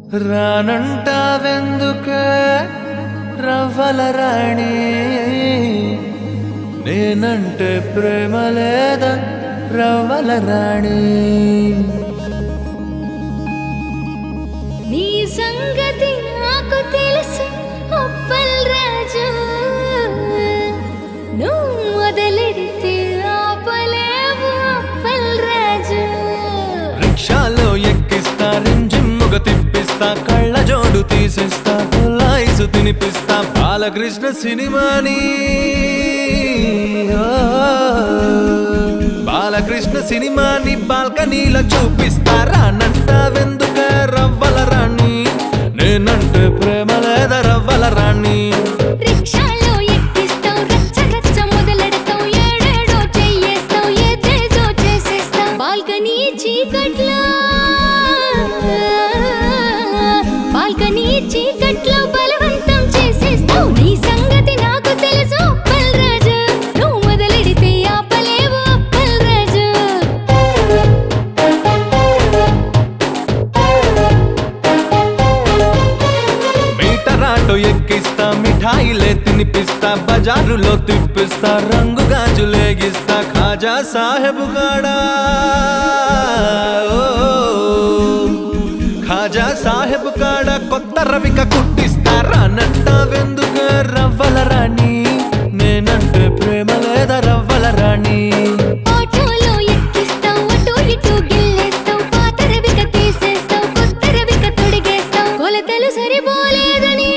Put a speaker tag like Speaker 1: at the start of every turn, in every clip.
Speaker 1: రానంటావెందుకే రవ్వల రాణి నేనంటే ప్రేమ లేదా రవ్వల రాణి
Speaker 2: నీ సంగతి నాకు తెలుసు అప్పల్ రాజు నువ్వు మొదలెడితే ఆపలేవు అప్పల్ రాజు
Speaker 1: రిక్షాలో ఎక్కిస్తా రింజిమ్ముగ తిప్పిస్తా కళ్ళ జోడు తీసిస్తా పుల్లాయిసు తినిపిస్తా బాలకృష్ణ సినిమాని ఓ, బాలకృష్ణ సినిమాని బాల్కనీలో చూపిస్తా రానంటావెందుక రవ్వల రాణి నేనంటే ప్రేమ లేదా రవ్వల రాణి
Speaker 2: రిక్షాలో ఎక్కిస్తావు రచ్చ రచ్చ మొదలెడతావు ఏడేడో చెయ్యేస్తావు ఏదేదో చేసేస్తావు బాల్కనీ చీకట్లో బాల్కనీ చీకట్లో బలవంతం చేసేస్తావు నీ సంగతి నాకు తెలుసు అప్పల్ రాజు నువ్వు మొదలెడితే ఆపలేవు అప్పల్ రాజు
Speaker 1: మీటరాటో ఎక్కిస్తా మిఠాయిలే తినిపిస్తా బజారులో తిప్పిస్తా రంగు గాజులేగిస్తా ఖాజా సాహెబ్ గాడా ఓ, ఖాజా సాహెబ్ కాడ కొత్త రవిక కుట్టిస్తా రానంటావెందుకు రవ్వల రాణి నేనంటే ప్రేమ లేదా రవ్వల రాణి
Speaker 2: ఆటోలో ఎక్కిస్తావు అటు ఇటు గిల్లేస్తావు పాత రవిక తీసేస్తావు కొత్త రవిక తొడిగేస్తావు కొలతలు సరిపోలేదని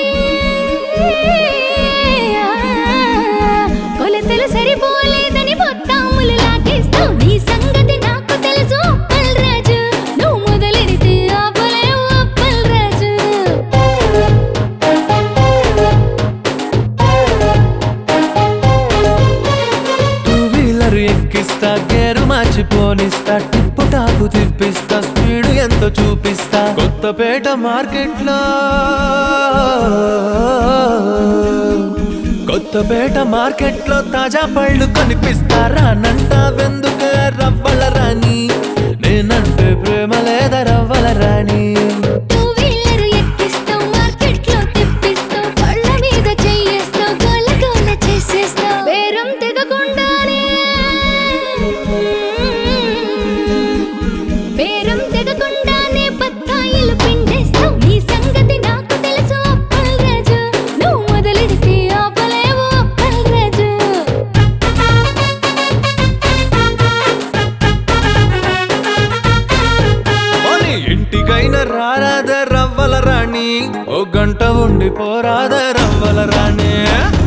Speaker 2: కొలతలు సరిపోలేదని బొత్తాములు లాగేస్తావు నీ సంగతి నాకు తెలుసు అప్పల్ రాజు నువ్వు మొదలెడితే ఆపలేవు అప్పల్ రాజు
Speaker 1: టూ వీలర్ ఎక్కిస్తా గేరు మార్చిపోనిస్తా టిప్పు టాపు తిప్పిస్తా స్పీడ్ ఎంతో చూపిస్తా కొత్తపేట మార్కెట్లో కొత్తపేట మార్కెట్లో తాజా పళ్ళు కనిపిస్తా రానంటావెందుక రవ్వల రాణి నేనంటే ప్రేమ లేదా రవ్వల రాణి
Speaker 2: టూ వీలర్ ఎక్కిస్తావు మార్కెట్లో తిప్పిస్తావు పళ్ళ మీద చెయ్యేస్తావు గోల గోల చేసేస్తావు బేరం తెగకుండానే బేరం తెగకుండానే బత్తాయిలు పిండేస్తావు నీ సంగతి నాకు తెలుసు అప్పల్ రాజు నువ్వు మొదలెడితే ఆపలేవు అప్పల్ రాజు
Speaker 1: పోనీ ఇంటికైనా రారాద రవ్వల రాణి ఓ గంట ఉండి పోరాద రవ్వల రాణి